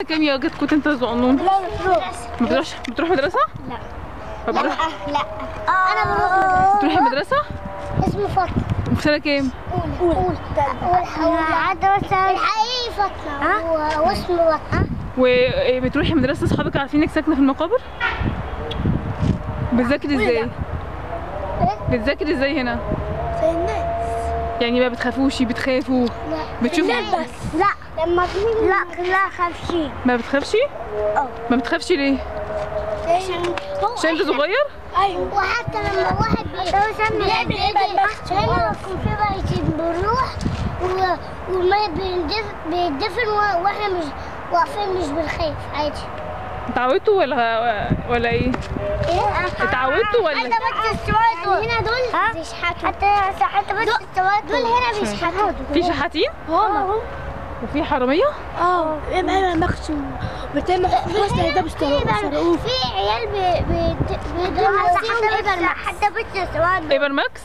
كام يا جد كنت انت صغنون لا بتروح ما بتروحش بتروح مدرسه لا ما بتروح لا انا بروح بتروحي مدرسه اسمه فاطمه في سنه كام قول قول قول عدى مثلا الحقيقي فاطمه واسمه فاطمه وبتروحي مدرسه اصحابك عارفينك ساكنه في المقابر بتذاكري ازاي بتذاكري ازاي هنا زي الناس يعني ما بتخافوش بتخافوا بتشوفوا بس لا لما لا لا خافشين ما بتخافش اه ما بتخافش ليه عشان هو عشان انت صغير ايوه وحتى لما واحد بيعمل ايه هنا يكون في بيت بنروح و- وما بيندف بيدفن و- واحنا مش واقفين مش بنخاف عادي اتعودتوا ولا ولا ايه اتعودتوا ولا؟ حتى بس السواد دول هنا دول بيشحتوا حتى حتى بس السواد دول هنا بيشحتوا في شحاتين هما وفي حراميه اه اما مخشوم بتعمل فصل ده بيسرقوه في عيال بي بي بيدرسوا حتى بس السواد ايبر ماكس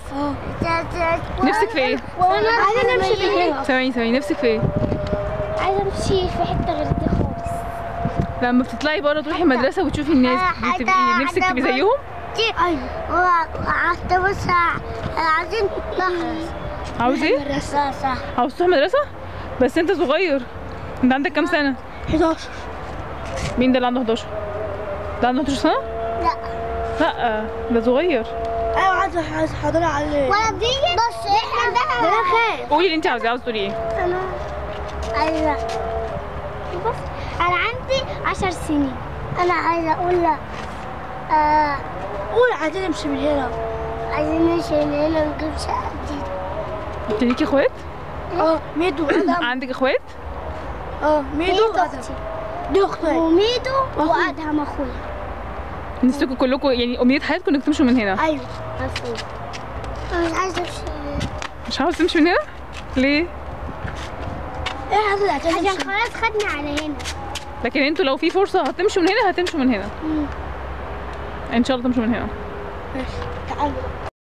نفسك في ايه وانا عايزه نمشي من هنا ثواني ثواني نفسك في ايه عايزه امشي في حته غير دي خالص لما بتطلعي بره تروحي المدرسه وتشوفي الناس بتبقي نفسك تبقي زيهم ايوه حتى بس عايزين نخلص عاوز ايه صح صح عاوز تروح مدرسه بس انت صغير انت عندك كام سنه 11 مين ده اللي عنده 11 ده عنده 11 سنه لا لا ده صغير ايوه عايز عايز حاضر على ولا دي بص احنا ده انا خايف قولي اللي انت عاوزاه عاوز تقولي ايه انا عايزه بص انا عندي عشر سنين انا عايزه اقول لك آه قول عايزين نمشي من هنا عايزين نمشي من هنا نجيب شقه جديده انت ليكي اخوات اه ميدو ادم عندك اخوات اه ميدو ميدو ادم اختي دي اختي وميدو وادهم اخويا نفسكم كلكم يعني امنيه حياتكم انك تمشوا من هنا ايوه مفهوم انا مش عايزه امشي مش عاوز تمشي من هنا ليه ايه عايز عشان عشان نمشي خلاص خدنا على هنا لكن انتوا لو في فرصه هتمشوا من هنا هتمشوا من هنا ان شاء الله تمشوا من هنا ماشي تعالوا